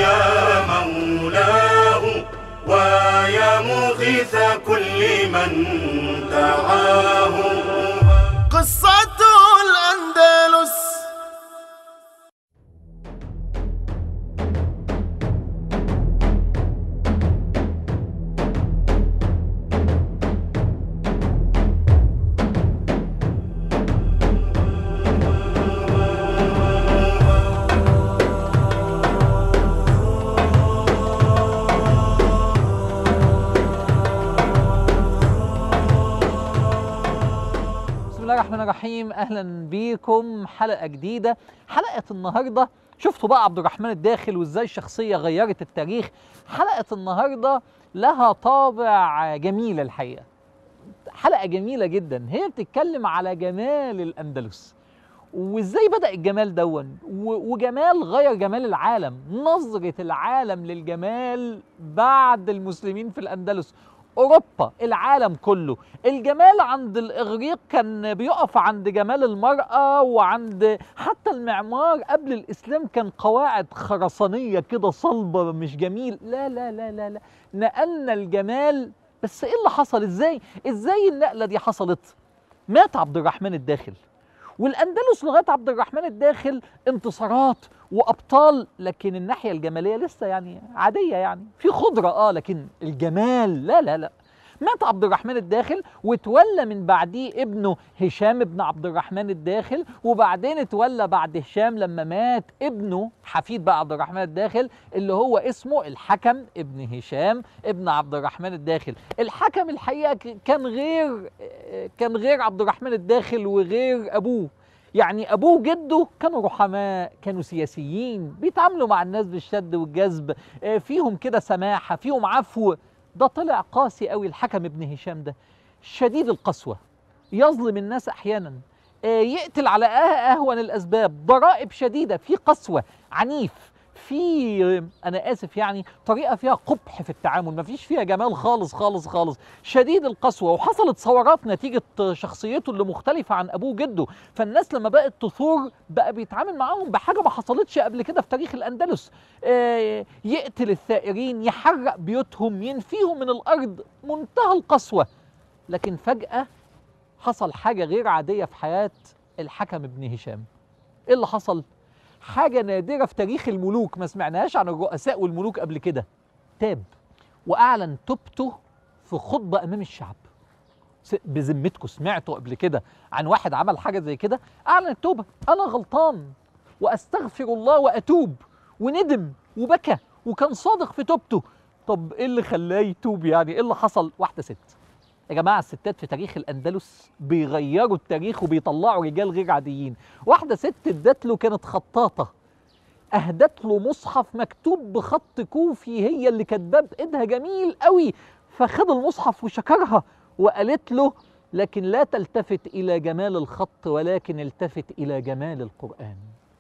يا مولاه ويا مغيث كل من دعاه قصة الأندلس بسم الله الرحمن الرحيم اهلا بيكم حلقه جديده حلقه النهارده شفتوا بقى عبد الرحمن الداخل وازاي الشخصيه غيرت التاريخ حلقه النهارده لها طابع جميل الحقيقه حلقه جميله جدا هي بتتكلم على جمال الاندلس وازاي بدا الجمال دون و- وجمال غير جمال العالم نظره العالم للجمال بعد المسلمين في الاندلس اوروبا العالم كله الجمال عند الاغريق كان بيقف عند جمال المراه وعند حتى المعمار قبل الاسلام كان قواعد خرسانيه كده صلبه مش جميل لا لا لا لا لا نقلنا الجمال بس ايه اللي حصل ازاي ازاي النقله دي حصلت مات عبد الرحمن الداخل والاندلس لغايه عبد الرحمن الداخل انتصارات وابطال لكن الناحيه الجماليه لسه يعني عاديه يعني في خضره اه لكن الجمال لا لا لا مات عبد الرحمن الداخل وتولى من بعديه ابنه هشام بن عبد الرحمن الداخل وبعدين اتولى بعد هشام لما مات ابنه حفيد بقى عبد الرحمن الداخل اللي هو اسمه الحكم ابن هشام ابن عبد الرحمن الداخل الحكم الحقيقه ك- كان غير كان غير عبد الرحمن الداخل وغير ابوه يعني ابوه وجده كانوا رحماء كانوا سياسيين بيتعاملوا مع الناس بالشد والجذب آه، فيهم كده سماحه فيهم عفو ده طلع قاسي قوي الحكم ابن هشام ده شديد القسوه يظلم الناس احيانا آه، يقتل على أه- اهون الاسباب ضرائب شديده في قسوه عنيف في انا اسف يعني طريقه فيها قبح في التعامل مفيش فيها جمال خالص خالص خالص شديد القسوه وحصلت ثورات نتيجه شخصيته اللي مختلفه عن ابوه وجده فالناس لما بقت تثور بقى بيتعامل معاهم بحاجه ما حصلتش قبل كده في تاريخ الاندلس آه، يقتل الثائرين يحرق بيوتهم ينفيهم من الارض منتهى القسوه لكن فجاه حصل حاجه غير عاديه في حياه الحكم ابن هشام ايه اللي حصل حاجه نادره في تاريخ الملوك ما سمعناهاش عن الرؤساء والملوك قبل كده تاب واعلن توبته في خطبه امام الشعب س- بذمتكم سمعتوا قبل كده عن واحد عمل حاجه زي كده اعلن التوبه انا غلطان واستغفر الله واتوب وندم وبكى وكان صادق في توبته طب ايه اللي خلاه يتوب يعني ايه اللي حصل واحده ست يا جماعه الستات في تاريخ الاندلس بيغيروا التاريخ وبيطلعوا رجال غير عاديين واحده ست ادت له كانت خطاطه اهدت له مصحف مكتوب بخط كوفي هي اللي كاتباه بايدها جميل قوي فخد المصحف وشكرها وقالت له لكن لا تلتفت الى جمال الخط ولكن التفت الى جمال القران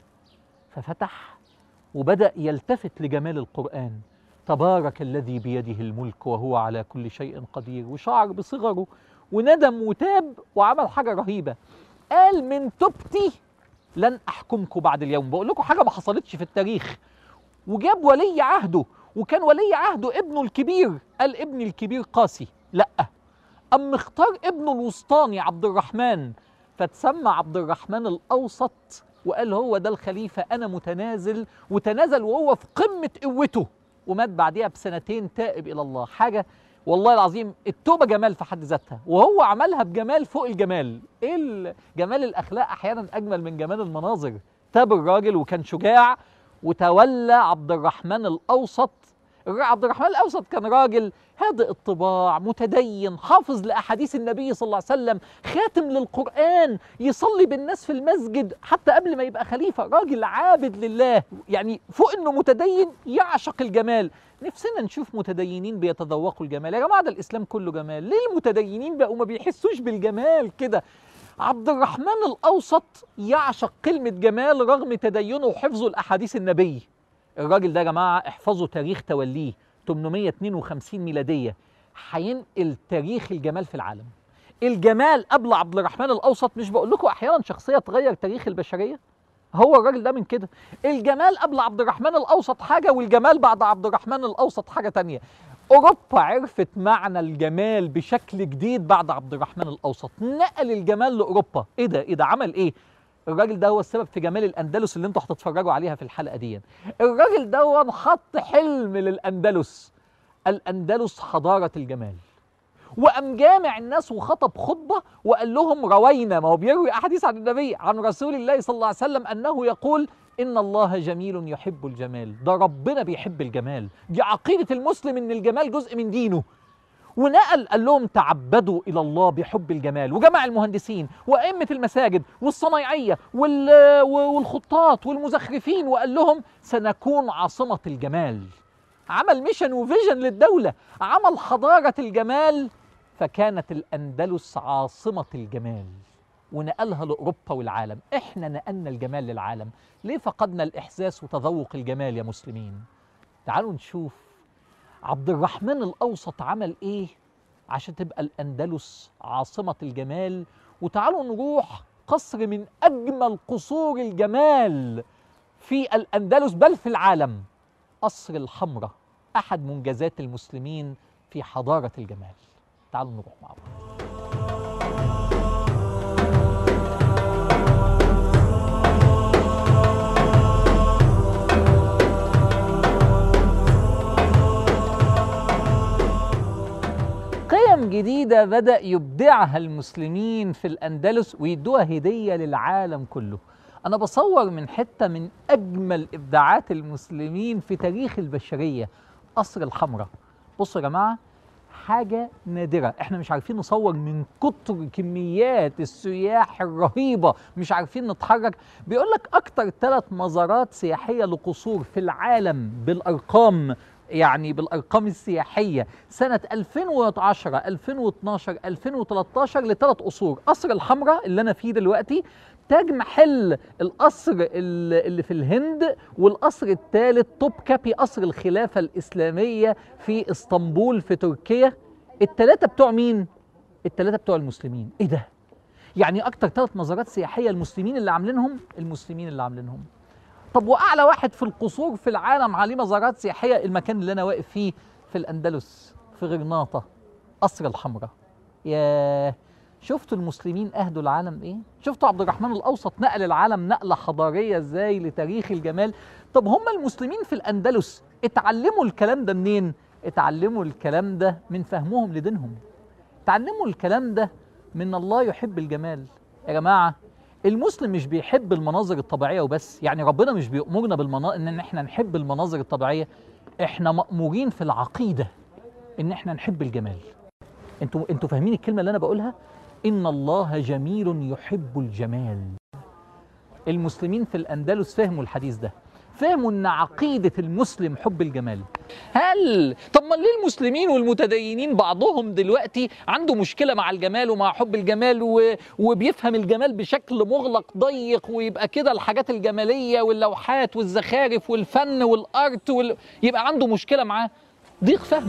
ففتح وبدا يلتفت لجمال القران تبارك الذي بيده الملك وهو على كل شيء قدير وشعر بصغره وندم وتاب وعمل حاجه رهيبه قال من توبتي لن احكمكم بعد اليوم بقول لكم حاجه ما حصلتش في التاريخ وجاب ولي عهده وكان ولي عهده ابنه الكبير قال ابني الكبير قاسي لا أم اختار ابنه الوسطاني عبد الرحمن فتسمى عبد الرحمن الأوسط وقال هو ده الخليفة أنا متنازل وتنازل وهو في قمة قوته ومات بعديها بسنتين تائب إلى الله حاجة والله العظيم التوبة جمال في حد ذاتها وهو عملها بجمال فوق الجمال ايه ال- جمال الأخلاق أحيانا أجمل من جمال المناظر تاب الراجل وكان شجاع وتولى عبد الرحمن الأوسط الر- عبد الرحمن الأوسط كان راجل هادئ الطباع متدين حافظ لأحاديث النبي صلى الله عليه وسلم خاتم للقرآن يصلي بالناس في المسجد حتى قبل ما يبقى خليفة راجل عابد لله يعني فوق انه متدين يعشق الجمال نفسنا نشوف متدينين بيتذوقوا الجمال يا جماعة ده الإسلام كله جمال ليه المتدينين بقوا ما بيحسوش بالجمال كده عبد الرحمن الأوسط يعشق كلمة جمال رغم تدينه وحفظه لأحاديث النبي الراجل ده يا جماعة احفظوا تاريخ توليه 852 ميلادية هينقل تاريخ الجمال في العالم الجمال قبل عبد الرحمن الأوسط مش بقول لكم أحيانا شخصية تغير تاريخ البشرية هو الراجل ده من كده الجمال قبل عبد الرحمن الاوسط حاجه والجمال بعد عبد الرحمن الاوسط حاجه تانية اوروبا عرفت معنى الجمال بشكل جديد بعد عبد الرحمن الاوسط نقل الجمال لاوروبا ايه ده ايه ده عمل ايه الراجل ده هو السبب في جمال الاندلس اللي انتوا هتتفرجوا عليها في الحلقه دي الراجل ده حط حلم للاندلس الاندلس حضاره الجمال وقام جامع الناس وخطب خطبه وقال لهم روينا ما هو بيروي احاديث عن النبي عن رسول الله صلى الله عليه وسلم انه يقول ان الله جميل يحب الجمال ده ربنا بيحب الجمال دي عقيده المسلم ان الجمال جزء من دينه ونقل قال لهم تعبدوا الى الله بحب الجمال وجمع المهندسين وائمه المساجد والصنايعيه وال- والخطاط والمزخرفين وقال لهم سنكون عاصمه الجمال عمل ميشن وفيجن للدوله عمل حضاره الجمال فكانت الاندلس عاصمه الجمال ونقلها لاوروبا والعالم احنا نقلنا الجمال للعالم ليه فقدنا الاحساس وتذوق الجمال يا مسلمين تعالوا نشوف عبد الرحمن الاوسط عمل ايه عشان تبقى الاندلس عاصمه الجمال وتعالوا نروح قصر من اجمل قصور الجمال في الاندلس بل في العالم قصر الحمراء احد منجزات المسلمين في حضاره الجمال تعالوا نروح مع بعض قيم جديدة بدأ يبدعها المسلمين في الأندلس ويدوها هدية للعالم كله أنا بصور من حتة من أجمل إبداعات المسلمين في تاريخ البشرية قصر الحمراء بصوا يا جماعة حاجة نادرة احنا مش عارفين نصور من كتر كميات السياح الرهيبة مش عارفين نتحرك بيقول لك أكتر ثلاث مزارات سياحية لقصور في العالم بالأرقام يعني بالارقام السياحيه سنه 2010 2012 2013 لثلاث قصور قصر الحمراء اللي انا فيه دلوقتي تاج محل القصر ال- اللي في الهند والقصر الثالث توب كابي قصر الخلافه الاسلاميه في اسطنبول في تركيا الثلاثه بتوع مين الثلاثه بتوع المسلمين ايه ده يعني اكتر ثلاث مزارات سياحيه المسلمين اللي عاملينهم المسلمين اللي عاملينهم طب واعلى واحد في القصور في العالم عليه مزارات سياحيه المكان اللي انا واقف فيه في الاندلس في غرناطه قصر الحمراء ياه شفتوا المسلمين اهدوا العالم ايه شفتوا عبد الرحمن الاوسط نقل العالم نقله حضاريه ازاي لتاريخ الجمال طب هم المسلمين في الاندلس اتعلموا الكلام ده منين اتعلموا الكلام ده من فهمهم لدينهم اتعلموا الكلام ده من الله يحب الجمال يا جماعه المسلم مش بيحب المناظر الطبيعيه وبس يعني ربنا مش بيأمرنا بالمنا... ان احنا نحب المناظر الطبيعيه احنا مأمورين في العقيده ان احنا نحب الجمال انتوا انتوا فاهمين الكلمه اللي انا بقولها ان الله جميل يحب الجمال المسلمين في الاندلس فهموا الحديث ده فهموا ان عقيده المسلم حب الجمال هل طب ما ليه المسلمين والمتدينين بعضهم دلوقتي عنده مشكله مع الجمال ومع حب الجمال و... وبيفهم الجمال بشكل مغلق ضيق ويبقى كده الحاجات الجماليه واللوحات والزخارف والفن والارت وال... يبقى عنده مشكله معاه ضيق فهم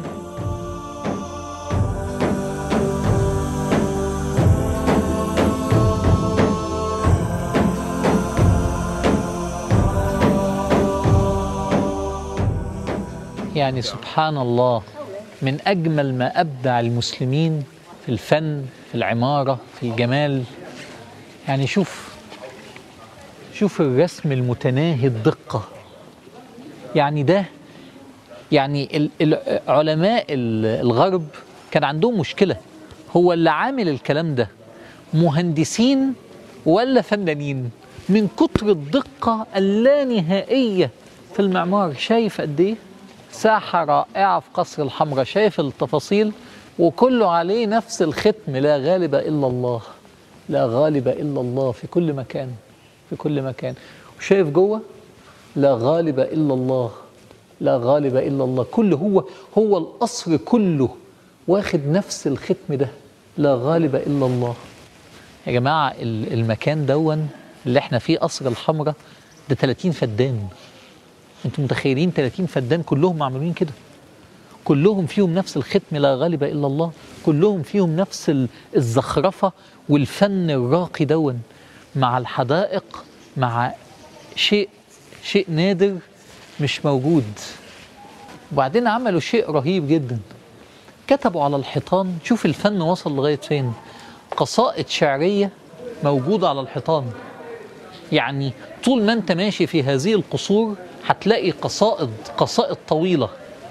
يعني سبحان الله من أجمل ما أبدع المسلمين في الفن في العمارة في الجمال يعني شوف شوف الرسم المتناهي الدقة يعني ده يعني ال- ال- علماء ال- الغرب كان عندهم مشكلة هو اللي عامل الكلام ده مهندسين ولا فنانين من كتر الدقة اللانهائية في المعمار شايف قد ايه ساحة رائعة في قصر الحمراء شايف التفاصيل وكله عليه نفس الختم لا غالب إلا الله لا غالب إلا الله في كل مكان في كل مكان وشايف جوه لا غالب إلا الله لا غالب إلا الله كل هو هو القصر كله واخد نفس الختم ده لا غالب إلا الله يا جماعة ال- المكان دون اللي احنا فيه قصر الحمراء ده 30 فدان انتوا متخيلين 30 فدان كلهم معمولين كده كلهم فيهم نفس الختم لا غالب الا الله كلهم فيهم نفس ال- الزخرفه والفن الراقي دون مع الحدائق مع شيء شيء نادر مش موجود وبعدين عملوا شيء رهيب جدا كتبوا على الحيطان شوف الفن وصل لغاية فين قصائد شعرية موجودة على الحيطان يعني طول ما انت ماشي في هذه القصور هتلاقي قصائد قصائد طويلة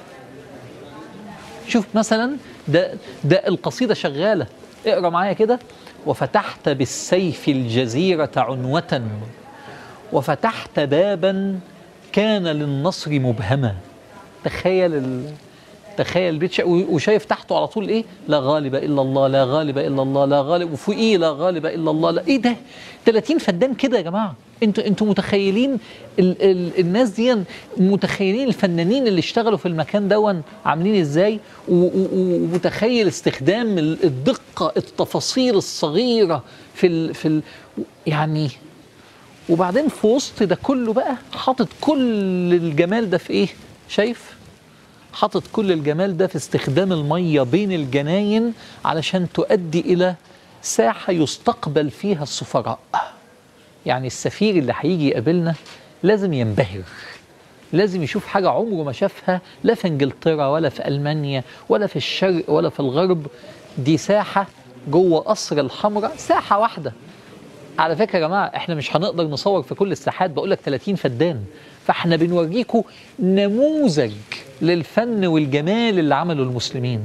شوف مثلا ده ده القصيدة شغالة اقرا معايا كده وفتحت بالسيف الجزيرة عنوة وفتحت بابا كان للنصر مبهما تخيل ال... تخيل بيت شا- و- وشايف تحته على طول ايه لا غالب الا الله لا غالب الا الله لا غالب وفوقيه لا غالب الا الله لا ايه ده 30 فدان كده يا جماعه انتوا انتوا متخيلين ال ال الناس دي متخيلين الفنانين اللي اشتغلوا في المكان دون عاملين ازاي و- و- و- ومتخيل استخدام ال- الدقه التفاصيل الصغيره في ال في ال يعني وبعدين في وسط ده كله بقى حاطط كل الجمال ده في ايه شايف حاطط كل الجمال ده في استخدام المية بين الجناين علشان تؤدي إلى ساحة يستقبل فيها السفراء يعني السفير اللي هيجي يقابلنا لازم ينبهر لازم يشوف حاجة عمره ما شافها لا في انجلترا ولا في ألمانيا ولا في الشرق ولا في الغرب دي ساحة جوه قصر الحمراء ساحة واحدة على فكره يا جماعه احنا مش هنقدر نصور في كل الساحات بقول لك 30 فدان فاحنا بنوريكم نموذج للفن والجمال اللي عمله المسلمين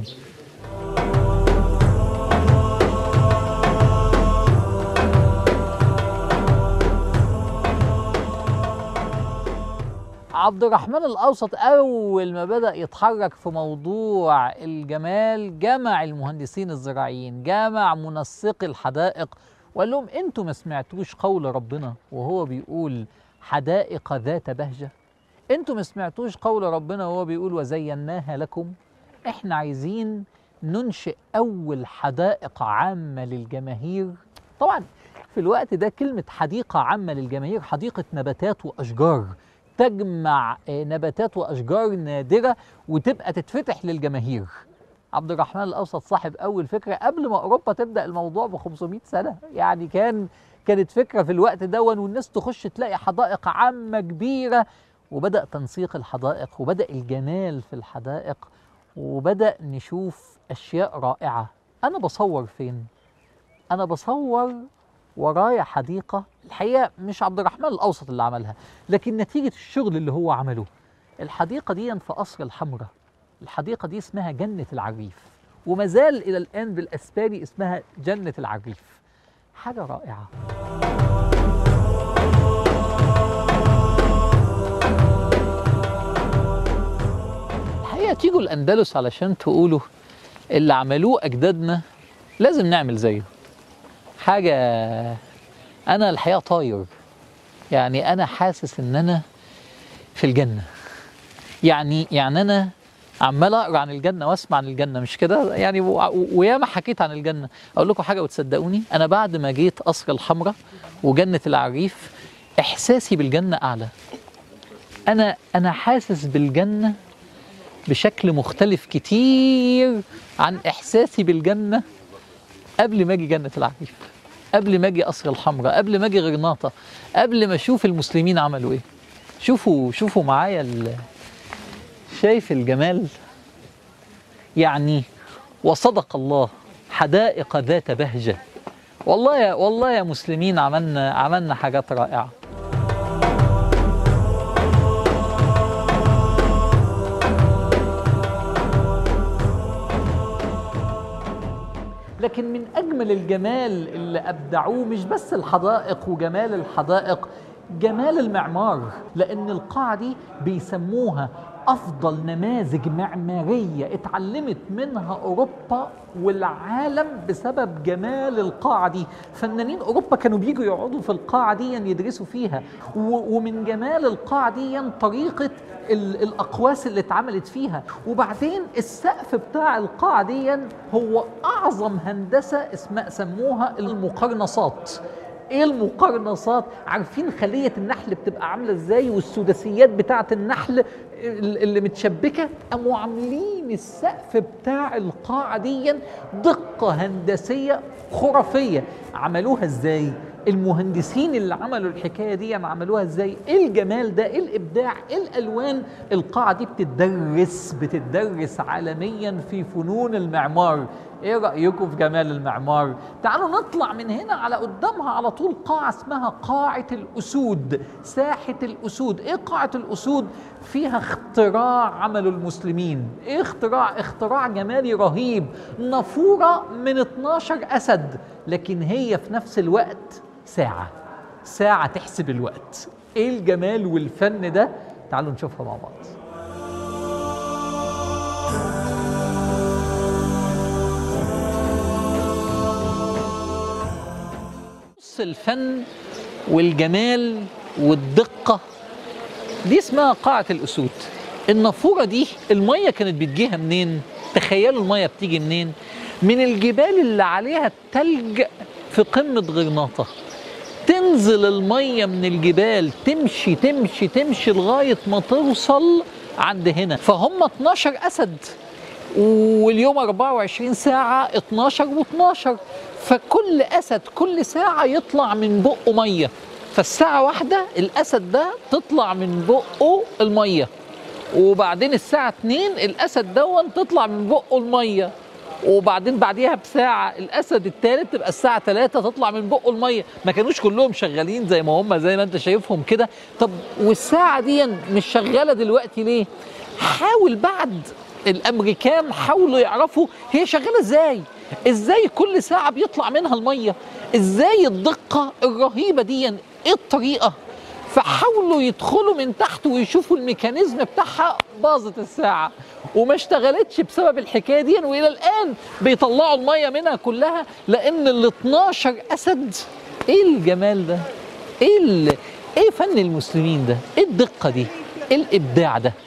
عبد الرحمن الأوسط أول ما بدأ يتحرك في موضوع الجمال جمع المهندسين الزراعيين جمع منسقي الحدائق وقال لهم انتوا ما سمعتوش قول ربنا وهو بيقول حدائق ذات بهجة انتوا ما سمعتوش قول ربنا وهو بيقول وزيناها لكم احنا عايزين ننشئ أول حدائق عامة للجماهير طبعا في الوقت ده كلمة حديقة عامة للجماهير حديقة نباتات وأشجار تجمع آه، نباتات وأشجار نادرة وتبقى تتفتح للجماهير عبد الرحمن الأوسط صاحب أول فكرة قبل ما أوروبا تبدأ الموضوع ب 500 سنة يعني كان كانت فكرة في الوقت دون والناس تخش تلاقي حدائق عامة كبيرة وبدأ تنسيق الحدائق وبدأ الجمال في الحدائق وبدأ نشوف أشياء رائعة أنا بصور فين؟ أنا بصور ورايا حديقة الحقيقة مش عبد الرحمن الأوسط اللي عملها لكن نتيجة الشغل اللي هو عمله الحديقة دي في قصر الحمراء الحديقة دي اسمها جنة العريف وما زال إلى الآن بالأسباني اسمها جنة العريف حاجة رائعة الحقيقة تيجوا الأندلس علشان تقولوا اللي عملوه أجدادنا لازم نعمل زيه حاجة أنا الحقيقة طاير يعني أنا حاسس إن أنا في الجنة يعني يعني أنا عمال أقرأ عن الجنة وأسمع عن الجنة مش كده يعني و- وياما حكيت عن الجنة أقول لكم حاجة وتصدقوني أنا بعد ما جيت قصر الحمراء وجنة العريف إحساسي بالجنة أعلى أنا أنا حاسس بالجنة بشكل مختلف كتير عن إحساسي بالجنة قبل ما اجي جنة العريف قبل ما اجي قصر الحمراء قبل ما اجي غرناطة قبل ما اشوف المسلمين عملوا ايه شوفوا شوفوا معايا ال- شايف الجمال يعني وصدق الله حدائق ذات بهجة والله يا والله يا مسلمين عملنا عملنا حاجات رائعة لكن من اجمل الجمال اللي ابدعوه مش بس الحدائق وجمال الحدائق جمال المعمار لان القاعه دي بيسموها افضل نماذج معماريه اتعلمت منها اوروبا والعالم بسبب جمال القاعه دي فنانين اوروبا كانوا بيجوا يقعدوا في القاعه دي يدرسوا فيها و- ومن جمال القاعه دي طريقه ال- الاقواس اللي اتعملت فيها وبعدين السقف بتاع القاعه دي هو اعظم هندسه اسمها سموها المقرنصات ايه المقرنصات عارفين خليه النحل بتبقى عامله ازاي والسداسيات بتاعه النحل ال- اللي متشبكه قاموا عاملين السقف بتاع القاعه دي دقه هندسيه خرافيه عملوها ازاي المهندسين اللي عملوا الحكايه دي عملوها ازاي ايه الجمال ده ايه الابداع ايه الالوان القاعه دي بتدرس بتدرس عالميا في فنون المعمار ايه رايكم في جمال المعمار تعالوا نطلع من هنا على قدامها على طول قاعه اسمها قاعه الاسود ساحه الاسود ايه قاعه الاسود فيها اختراع عمله المسلمين ايه اختراع اختراع جمالي رهيب نافوره من 12 اسد لكن هي في نفس الوقت ساعه ساعه تحسب الوقت ايه الجمال والفن ده تعالوا نشوفها مع بعض بص الفن والجمال والدقة دي اسمها قاعة الأسود النافورة دي المية كانت بتجيها منين؟ تخيلوا المية بتيجي منين؟ من الجبال اللي عليها التلج في قمة غرناطة تنزل المية من الجبال تمشي تمشي تمشي لغاية ما توصل عند هنا فهم 12 أسد واليوم 24 ساعة 12 و12 فكل أسد كل ساعة يطلع من بقه مية فالساعة واحدة الأسد ده تطلع من بقه المية وبعدين الساعة 2 الأسد دون تطلع من بقه المية وبعدين بعديها بساعة الأسد الثالث تبقى الساعة 3 تطلع من بقه المية ما كانوش كلهم شغالين زي ما هم زي ما أنت شايفهم كده طب والساعة دي مش شغالة دلوقتي ليه؟ حاول بعد الامريكان حاولوا يعرفوا هي شغاله ازاي ازاي كل ساعه بيطلع منها الميه ازاي الدقه الرهيبه دي ايه الطريقه فحاولوا يدخلوا من تحت ويشوفوا الميكانيزم بتاعها باظت الساعه وما اشتغلتش بسبب الحكايه دي والى الان بيطلعوا الميه منها كلها لان ال 12 اسد ايه الجمال ده ايه ال... ايه فن المسلمين ده ايه الدقه دي ايه الابداع ده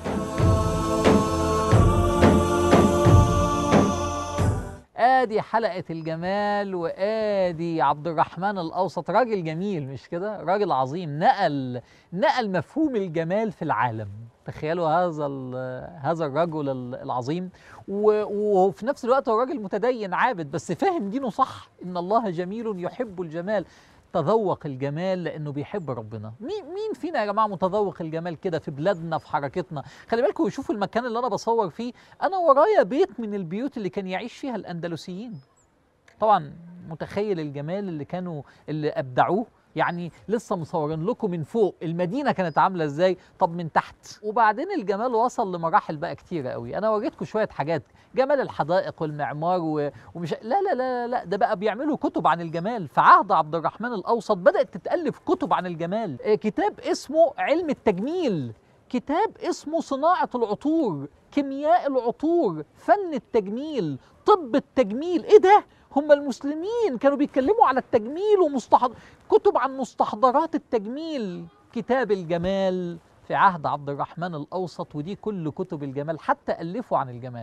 ادي حلقه الجمال وادي عبد الرحمن الاوسط راجل جميل مش كده راجل عظيم نقل نقل مفهوم الجمال في العالم تخيلوا هذا هذا الرجل العظيم وفي نفس الوقت هو راجل متدين عابد بس فاهم دينه صح ان الله جميل يحب الجمال تذوق الجمال لانه بيحب ربنا مين مين فينا يا جماعه متذوق الجمال كده في بلادنا في حركتنا خلي بالكم يشوفوا المكان اللي انا بصور فيه انا ورايا بيت من البيوت اللي كان يعيش فيها الاندلسيين طبعا متخيل الجمال اللي كانوا اللي ابدعوه يعني لسه مصورين لكم من فوق المدينه كانت عامله ازاي طب من تحت وبعدين الجمال وصل لمراحل بقى كتيره قوي انا وريتكم شويه حاجات جمال الحدائق والمعمار و... ومش لا لا لا لا ده بقى بيعملوا كتب عن الجمال في عهد عبد الرحمن الاوسط بدات تتالف كتب عن الجمال كتاب اسمه علم التجميل كتاب اسمه صناعه العطور كيمياء العطور فن التجميل طب التجميل ايه ده هم المسلمين كانوا بيتكلموا على التجميل ومستحضر كتب عن مستحضرات التجميل كتاب الجمال في عهد عبد الرحمن الأوسط ودي كل كتب الجمال حتى ألفوا عن الجمال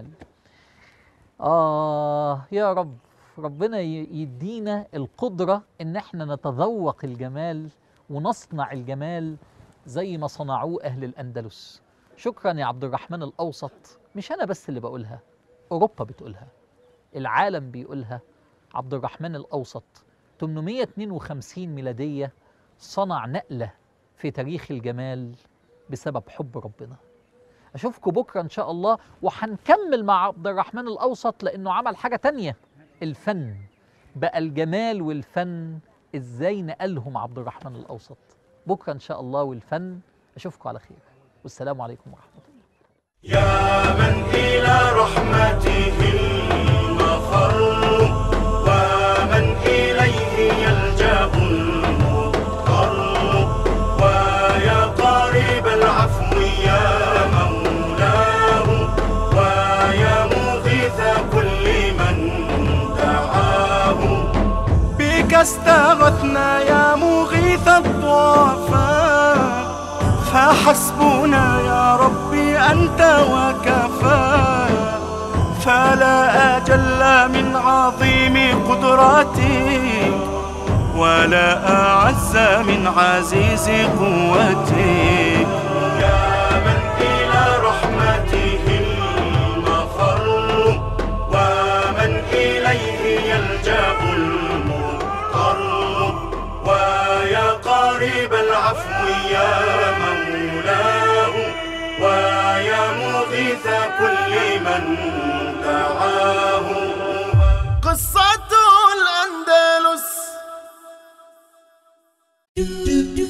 آه يا رب ربنا يدينا القدرة إن احنا نتذوق الجمال ونصنع الجمال زي ما صنعوه أهل الأندلس شكرا يا عبد الرحمن الأوسط مش أنا بس اللي بقولها أوروبا بتقولها العالم بيقولها عبد الرحمن الأوسط 852 ميلادية صنع نقلة في تاريخ الجمال بسبب حب ربنا أشوفكم بكرة إن شاء الله وهنكمل مع عبد الرحمن الأوسط لأنه عمل حاجة تانية الفن بقى الجمال والفن إزاي نقلهم عبد الرحمن الأوسط بكرة إن شاء الله والفن أشوفكم على خير والسلام عليكم ورحمة الله يا من إلى رحمته المفر ومن إليه يلجأ المضطر ويا قريب العفو يا مولاه ويا مغيث كل من دعاه بك استغثنا يا مغيث الضعفاء فحسبنا يا ربي أنت وكفى فلا أجل من عظيم قدرتك ولا أعز من عزيز قوتك يا من إلى رحمته المفر ومن إليه يلجأ المضطر العفو يا مولاه ويا مغيث كل من دعاه قصة الأندلس